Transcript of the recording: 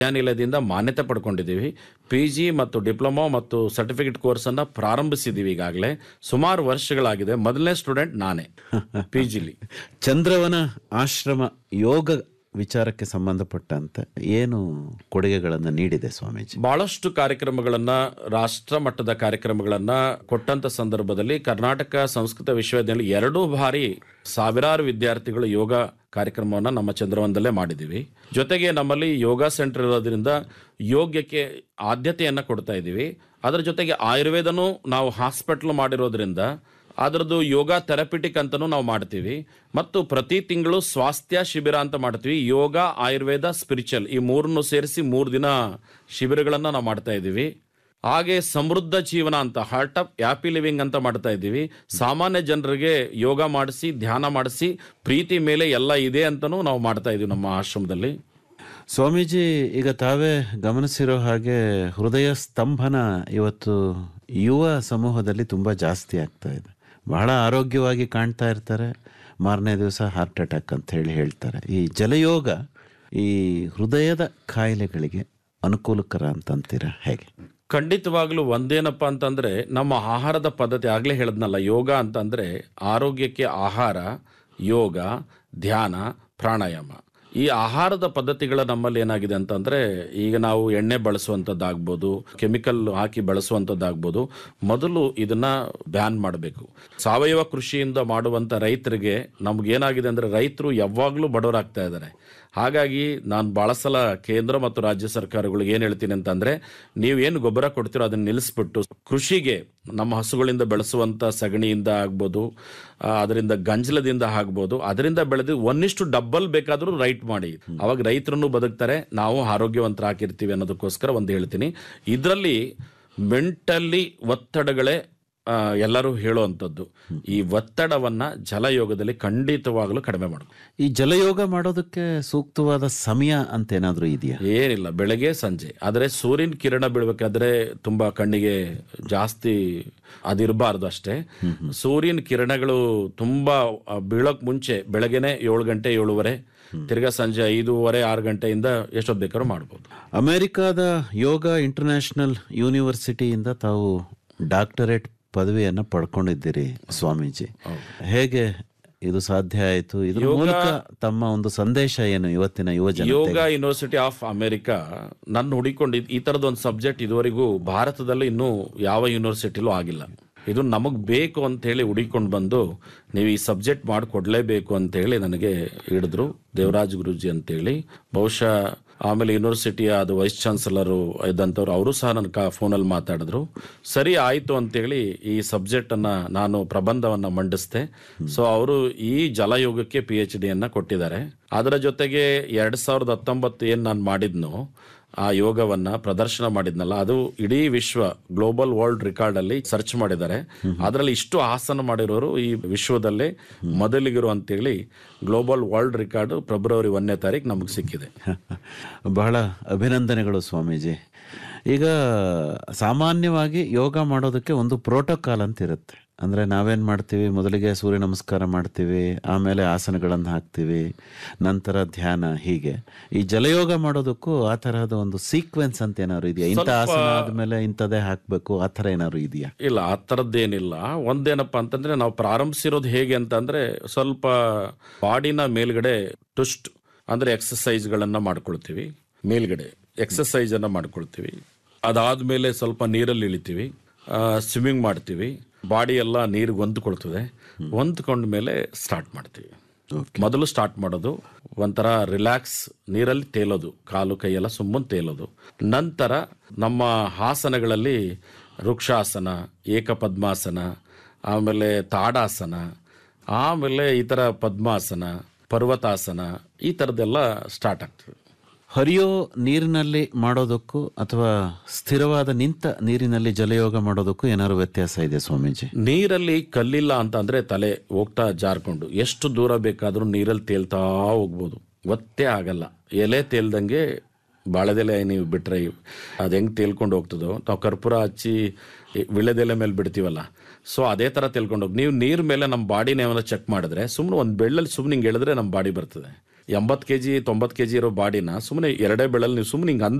ನ್ಯಾಯಾಲಯದಿಂದ ಮಾನ್ಯತೆ ಪಡ್ಕೊಂಡಿದ್ದೀವಿ ಪಿ ಜಿ ಮತ್ತು ಡಿಪ್ಲೊಮಾ ಮತ್ತು ಸರ್ಟಿಫಿಕೇಟ್ ಕೋರ್ಸನ್ನು ಪ್ರಾರಂಭಿಸಿದ್ದೀವಿ ಈಗಾಗಲೇ ಸುಮಾರು ವರ್ಷಗಳಾಗಿದೆ ಮೊದಲನೇ ಸ್ಟೂಡೆಂಟ್ ನಾನೇ ಪಿ ಜಿಲಿ ಚಂದ್ರವನ ಆಶ್ರಮ ಯೋಗ ವಿಚಾರಕ್ಕೆ ಸಂಬಂಧಪಟ್ಟಂತೆ ಏನು ಕೊಡುಗೆಗಳನ್ನು ನೀಡಿದೆ ಸ್ವಾಮೀಜಿ ಬಹಳಷ್ಟು ಕಾರ್ಯಕ್ರಮಗಳನ್ನ ರಾಷ್ಟ್ರ ಮಟ್ಟದ ಕಾರ್ಯಕ್ರಮಗಳನ್ನ ಕೊಟ್ಟಂತ ಸಂದರ್ಭದಲ್ಲಿ ಕರ್ನಾಟಕ ಸಂಸ್ಕೃತ ವಿಶ್ವವಿದ್ಯಾಲಯ ಎರಡೂ ಬಾರಿ ಸಾವಿರಾರು ವಿದ್ಯಾರ್ಥಿಗಳು ಯೋಗ ಕಾರ್ಯಕ್ರಮವನ್ನು ನಮ್ಮ ಚಂದ್ರವನದಲ್ಲೇ ಮಾಡಿದ್ದೀವಿ ಜೊತೆಗೆ ನಮ್ಮಲ್ಲಿ ಯೋಗ ಸೆಂಟರ್ ಇರೋದ್ರಿಂದ ಯೋಗ್ಯಕ್ಕೆ ಆದ್ಯತೆಯನ್ನು ಕೊಡ್ತಾ ಇದ್ದೀವಿ ಅದರ ಜೊತೆಗೆ ಆಯುರ್ವೇದನೂ ನಾವು ಹಾಸ್ಪಿಟಲ್ ಮಾಡಿರೋದ್ರಿಂದ ಅದರದ್ದು ಯೋಗ ಥೆರಪಿಟಿಕ್ ಅಂತಲೂ ನಾವು ಮಾಡ್ತೀವಿ ಮತ್ತು ಪ್ರತಿ ತಿಂಗಳು ಸ್ವಾಸ್ಥ್ಯ ಶಿಬಿರ ಅಂತ ಮಾಡ್ತೀವಿ ಯೋಗ ಆಯುರ್ವೇದ ಸ್ಪಿರಿಚುವಲ್ ಈ ಮೂರನ್ನು ಸೇರಿಸಿ ಮೂರು ದಿನ ಶಿಬಿರಗಳನ್ನು ನಾವು ಮಾಡ್ತಾ ಇದ್ದೀವಿ ಹಾಗೆ ಸಮೃದ್ಧ ಜೀವನ ಅಂತ ಹಾರ್ಟ್ ಆಫ್ ಹ್ಯಾಪಿ ಲಿವಿಂಗ್ ಅಂತ ಮಾಡ್ತಾ ಇದ್ದೀವಿ ಸಾಮಾನ್ಯ ಜನರಿಗೆ ಯೋಗ ಮಾಡಿಸಿ ಧ್ಯಾನ ಮಾಡಿಸಿ ಪ್ರೀತಿ ಮೇಲೆ ಎಲ್ಲ ಇದೆ ಅಂತಲೂ ನಾವು ಮಾಡ್ತಾ ಇದ್ದೀವಿ ನಮ್ಮ ಆಶ್ರಮದಲ್ಲಿ ಸ್ವಾಮೀಜಿ ಈಗ ತಾವೇ ಗಮನಿಸಿರೋ ಹಾಗೆ ಹೃದಯ ಸ್ತಂಭನ ಇವತ್ತು ಯುವ ಸಮೂಹದಲ್ಲಿ ತುಂಬ ಜಾಸ್ತಿ ಆಗ್ತಾ ಇದೆ ಬಹಳ ಆರೋಗ್ಯವಾಗಿ ಕಾಣ್ತಾ ಇರ್ತಾರೆ ಮಾರನೇ ದಿವಸ ಹಾರ್ಟ್ ಅಟ್ಯಾಕ್ ಅಂತ ಹೇಳಿ ಹೇಳ್ತಾರೆ ಈ ಜಲಯೋಗ ಈ ಹೃದಯದ ಕಾಯಿಲೆಗಳಿಗೆ ಅನುಕೂಲಕರ ಅಂತಂತೀರಾ ಹೇಗೆ ಖಂಡಿತವಾಗ್ಲೂ ಒಂದೇನಪ್ಪ ಅಂತಂದ್ರೆ ನಮ್ಮ ಆಹಾರದ ಪದ್ಧತಿ ಆಗಲೇ ಹೇಳದ್ನಲ್ಲ ಯೋಗ ಅಂತಂದ್ರೆ ಆರೋಗ್ಯಕ್ಕೆ ಆಹಾರ ಯೋಗ ಧ್ಯಾನ ಪ್ರಾಣಾಯಾಮ ಈ ಆಹಾರದ ಪದ್ಧತಿಗಳ ನಮ್ಮಲ್ಲಿ ಏನಾಗಿದೆ ಅಂತಂದ್ರೆ ಈಗ ನಾವು ಎಣ್ಣೆ ಬಳಸುವಂಥದ್ದಾಗ್ಬೋದು ಕೆಮಿಕಲ್ ಹಾಕಿ ಬಳಸುವಂಥದ್ದಾಗ್ಬೋದು ಮೊದಲು ಇದನ್ನ ಬ್ಯಾನ್ ಮಾಡಬೇಕು ಸಾವಯವ ಕೃಷಿಯಿಂದ ಮಾಡುವಂಥ ರೈತರಿಗೆ ನಮ್ಗೇನಾಗಿದೆ ಅಂದ್ರೆ ರೈತರು ಯಾವಾಗಲೂ ಬಡವರಾಗ್ತಾ ಇದ್ದಾರೆ ಹಾಗಾಗಿ ನಾನು ಭಾಳ ಸಲ ಕೇಂದ್ರ ಮತ್ತು ರಾಜ್ಯ ಸರ್ಕಾರಗಳಿಗೆ ಏನು ಹೇಳ್ತೀನಿ ಅಂತಂದ್ರೆ ನೀವೇನು ಗೊಬ್ಬರ ಕೊಡ್ತೀರೋ ಅದನ್ನ ನಿಲ್ಲಿಸ್ಬಿಟ್ಟು ಕೃಷಿಗೆ ನಮ್ಮ ಹಸುಗಳಿಂದ ಬೆಳೆಸುವಂತ ಸಗಣಿಯಿಂದ ಆಗ್ಬೋದು ಆ, ಅದರಿಂದ ಗಂಜಲದಿಂದ ಆಗ್ಬೋದು ಅದರಿಂದ ಬೆಳೆದು ಒಂದಿಷ್ಟು ಡಬ್ಬಲ್ ಬೇಕಾದರೂ ರೈಟ್ ಮಾಡಿ ಅವಾಗ ರೈತರನ್ನು ಬದುಕ್ತಾರೆ ನಾವು ಆರೋಗ್ಯವಂತರಾಗಿರ್ತೀವಿ ಅನ್ನೋದಕ್ಕೋಸ್ಕರ ಒಂದು ಹೇಳ್ತೀನಿ ಇದರಲ್ಲಿ ಮೆಂಟಲಿ ಒತ್ತಡಗಳೇ ಆ, ಎಲ್ಲರೂ ಹೇಳುವಂಥದ್ದು ಈ ಒತ್ತಡವನ್ನ ಜಲಯೋಗದಲ್ಲಿ ಖಂಡಿತವಾಗಲೂ ಕಡಿಮೆ ಮಾಡಬೇಕು ಈ ಜಲಯೋಗ ಮಾಡೋದಕ್ಕೆ ಸೂಕ್ತವಾದ ಸಮಯ ಅಂತ ಏನಾದರೂ ಇದೆಯಾ ಏನಿಲ್ಲ ಬೆಳಗ್ಗೆ ಸಂಜೆ ಆದರೆ ಸೂರ್ಯನ ಕಿರಣ ಬೀಳ್ಬೇಕಾದ್ರೆ ತುಂಬಾ ಕಣ್ಣಿಗೆ ಜಾಸ್ತಿ ಅದಿರಬಾರ್ದು ಅಷ್ಟೇ ಸೂರ್ಯನ ಕಿರಣಗಳು ತುಂಬಾ ಆ, ಬೀಳೋಕ್ ಮುಂಚೆ ಬೆಳಗ್ಗೆನೆ ಏಳು ಗಂಟೆ ಏಳುವರೆ ತಿರ್ಗಾ ಸಂಜೆ ಐದೂವರೆ ಆರು ಗಂಟೆಯಿಂದ ಎಷ್ಟೊತ್ತು ಬೇಕಾದ್ರೂ ಮಾಡ್ಬೋದು ಅಮೆರಿಕಾದ ಯೋಗ ಇಂಟರ್ನ್ಯಾಷನಲ್ ಯೂನಿವರ್ಸಿಟಿಯಿಂದ ತಾವು ಡಾಕ್ಟರೇಟ್ ಪದವಿಯನ್ನು ಪಡ್ಕೊಂಡಿದ್ದೀರಿ ಸ್ವಾಮೀಜಿ ಹೇಗೆ ಇದು ಸಾಧ್ಯ ಆಯಿತು ಇದ್ರ ಮೂಲಕ ತಮ್ಮ ಒಂದು ಸಂದೇಶ ಏನು ಇವತ್ತಿನ ಯುವ ಜನ ಯೋಗ ಯೂನಿವರ್ಸಿಟಿ ಆಫ್ ಅಮೆರಿಕಾ ನನ್ನ ಹುಡಿಕೊಂಡಿದ್ದು ಈ ಥರದ ಒಂದು ಸಬ್ಜೆಕ್ಟ್ ಇದುವರೆಗೂ ಭಾರತದಲ್ಲಿ ಇನ್ನೂ ಯಾವ ಯೂನಿವರ್ಸಿಟಿಲೂ ಆಗಿಲ್ಲ ಇದು ನಮಗೆ ಬೇಕು ಅಂತ ಹೇಳಿ ಹುಡಿಕೊಂಡು ಬಂದು ನೀವು ಈ ಸಬ್ಜೆಕ್ಟ್ ಮಾಡಿಕೊಡ್ಲೇಬೇಕು ಅಂತ ಹೇಳಿ ನನಗೆ ಹಿಡಿದ್ರು ದೇವರಾಜ್ ಗುರೂಜಿ ಅಂತೇಳಿ ಬಹುಶಃ ಆಮೇಲೆ ಯೂನಿವರ್ಸಿಟಿಯ ಅದು ವೈಸ್ ಚಾನ್ಸಲರು ಇದ್ದಂಥವ್ರು ಅವರು ಸಹ ನನ್ನ ಕಾ ಫೋನಲ್ಲಿ ಮಾತಾಡಿದ್ರು ಸರಿ ಆಯಿತು ಅಂತೇಳಿ ಈ ಸಬ್ಜೆಕ್ಟನ್ನು ನಾನು ಪ್ರಬಂಧವನ್ನು ಮಂಡಿಸಿದೆ ಸೊ ಅವರು ಈ ಜಲಯೋಗಕ್ಕೆ ಪಿ ಎಚ್ ಡಿಯನ್ನು ಕೊಟ್ಟಿದ್ದಾರೆ ಅದರ ಜೊತೆಗೆ ಎರಡು ಸಾವಿರದ ಹತ್ತೊಂಬತ್ತು ಏನು ನಾನು ಮಾಡಿದ್ನೋ ಆ ಯೋಗವನ್ನ ಪ್ರದರ್ಶನ ಮಾಡಿದ್ನಲ್ಲ ಅದು ಇಡೀ ವಿಶ್ವ ಗ್ಲೋಬಲ್ ವರ್ಲ್ಡ್ ರೆಕಾರ್ಡ್ ಅಲ್ಲಿ ಸರ್ಚ್ ಮಾಡಿದ್ದಾರೆ ಅದರಲ್ಲಿ ಇಷ್ಟು ಆಸನ ಮಾಡಿರೋರು ಈ ವಿಶ್ವದಲ್ಲೇ ಮೊದಲಿಗರು ಅಂತೇಳಿ ಗ್ಲೋಬಲ್ ವರ್ಲ್ಡ್ ರೆಕಾರ್ಡ್ ಫೆಬ್ರವರಿ ಒಂದನೇ ತಾರೀಕು ನಮಗೆ ಸಿಕ್ಕಿದೆ ಬಹಳ ಅಭಿನಂದನೆಗಳು ಸ್ವಾಮೀಜಿ ಈಗ ಸಾಮಾನ್ಯವಾಗಿ ಯೋಗ ಮಾಡೋದಕ್ಕೆ ಒಂದು ಪ್ರೋಟೋಕಾಲ್ ಅಂತ ಇರುತ್ತೆ ಅಂದರೆ ನಾವೇನು ಮಾಡ್ತೀವಿ ಮೊದಲಿಗೆ ಸೂರ್ಯ ನಮಸ್ಕಾರ ಮಾಡ್ತೀವಿ ಆಮೇಲೆ ಆಸನಗಳನ್ನು ಹಾಕ್ತೀವಿ ನಂತರ ಧ್ಯಾನ ಹೀಗೆ ಈ ಜಲಯೋಗ ಮಾಡೋದಕ್ಕೂ ಆ ತರಹದ ಒಂದು ಸೀಕ್ವೆನ್ಸ್ ಅಂತ ಏನಾದ್ರು ಇದೆಯಾ ಇಂಥ ಆಸನ ಆದಮೇಲೆ ಇಂಥದ್ದೇ ಹಾಕಬೇಕು ಆ ಥರ ಏನಾದ್ರು ಇದೆಯಾ ಇಲ್ಲ ಆ ಥರದ್ದೇನಿಲ್ಲ ಒಂದೇನಪ್ಪ ಅಂತಂದ್ರೆ ನಾವು ಪ್ರಾರಂಭಿಸಿರೋದು ಹೇಗೆ ಅಂತಂದ್ರೆ ಸ್ವಲ್ಪ ಬಾಡಿನ ಮೇಲ್ಗಡೆ ಟುಸ್ಟ್ ಅಂದ್ರೆ ಎಕ್ಸಸೈಸ್ಗಳನ್ನ ಮಾಡ್ಕೊಳ್ತೀವಿ ಮೇಲ್ಗಡೆ ಎಕ್ಸಸೈಸ್ ಅನ್ನ ಮಾಡ್ಕೊಳ್ತೀವಿ ಅದಾದ್ಮೇಲೆ ಸ್ವಲ್ಪ ನೀರಲ್ಲಿ ಇಳಿತೀವಿ ಸ್ವಿಮ್ಮಿಂಗ್ ಮಾಡ್ತೀವಿ ಬಾಡಿ ಎಲ್ಲ ನೀರಿಗೆ ಹೊಂದ್ಕೊಳ್ತದೆ ಹೊಂದ್ಕೊಂಡ ಮೇಲೆ ಸ್ಟಾರ್ಟ್ ಮಾಡ್ತೀವಿ ಮೊದಲು ಸ್ಟಾರ್ಟ್ ಮಾಡೋದು ಒಂಥರ ರಿಲ್ಯಾಕ್ಸ್ ನೀರಲ್ಲಿ ತೇಲೋದು ಕಾಲು ಕೈಯೆಲ್ಲ ಸುಮ್ಮನೆ ತೇಲೋದು ನಂತರ ನಮ್ಮ ಆಸನಗಳಲ್ಲಿ ವೃಕ್ಷಾಸನ ಏಕಪದ್ಮಾಸನ ಆಮೇಲೆ ತಾಡಾಸನ ಆಮೇಲೆ ಈ ಥರ ಪದ್ಮಾಸನ ಪರ್ವತಾಸನ ಈ ಥರದ್ದೆಲ್ಲ ಸ್ಟಾರ್ಟ್ ಆಗ್ತದೆ ಹರಿಯೋ ನೀರಿನಲ್ಲಿ ಮಾಡೋದಕ್ಕೂ ಅಥವಾ ಸ್ಥಿರವಾದ ನಿಂತ ನೀರಿನಲ್ಲಿ ಜಲಯೋಗ ಮಾಡೋದಕ್ಕೂ ಏನಾದ್ರು ವ್ಯತ್ಯಾಸ ಇದೆ ಸ್ವಾಮೀಜಿ ನೀರಲ್ಲಿ ಕಲ್ಲಿಲ್ಲ ಅಂತ ಅಂದ್ರೆ ತಲೆ ಹೋಗ್ತಾ ಜಾರ್ಕೊಂಡು ಎಷ್ಟು ದೂರ ಬೇಕಾದರೂ ನೀರಲ್ಲಿ ತೇಲ್ತಾ ಹೋಗ್ಬೋದು ಗೊತ್ತೇ ಆಗಲ್ಲ ಎಲೆ ತೇಲ್ದಂಗೆ ಬಾಳೆದೆಲೆ ನೀವು ಬಿಟ್ರೆ ಅದು ಹೆಂಗೆ ತೇಲ್ಕೊಂಡು ಹೋಗ್ತದೋ ನಾವು ಕರ್ಪೂರ ಹಚ್ಚಿ ಈ ವಿಳೆದೆಲೆ ಮೇಲೆ ಬಿಡ್ತೀವಲ್ಲ ಸೊ ಅದೇ ಥರ ತೇಲ್ಕೊಂಡು ಹೋಗಿ ನೀವು ನೀರ್ ಮೇಲೆ ನಮ್ಮ ಬಾಡಿನ ಏನಾದ್ರು ಚೆಕ್ ಮಾಡಿದ್ರೆ ಸುಮ್ಮನೆ ಒಂದು ಬೆಳ್ಳಲ್ಲಿ ಸುಮ್ಮನೆ ಹಿಂಗೆ ಎಳೆದ್ರೆ ನಮ್ಮ ಬಾಡಿ ಬರ್ತದೆ ಎಂಬತ್ತು ಕೆ ಜಿ ತೊಂಬತ್ತು ಕೆ ಜಿ ಇರೋ ಬಾಡಿನ ಸುಮ್ಮನೆ ಎರಡೇ ಬೆಳಲ್ಲಿ ನೀವು ಸುಮ್ಮನೆ ಹಿಂಗೆ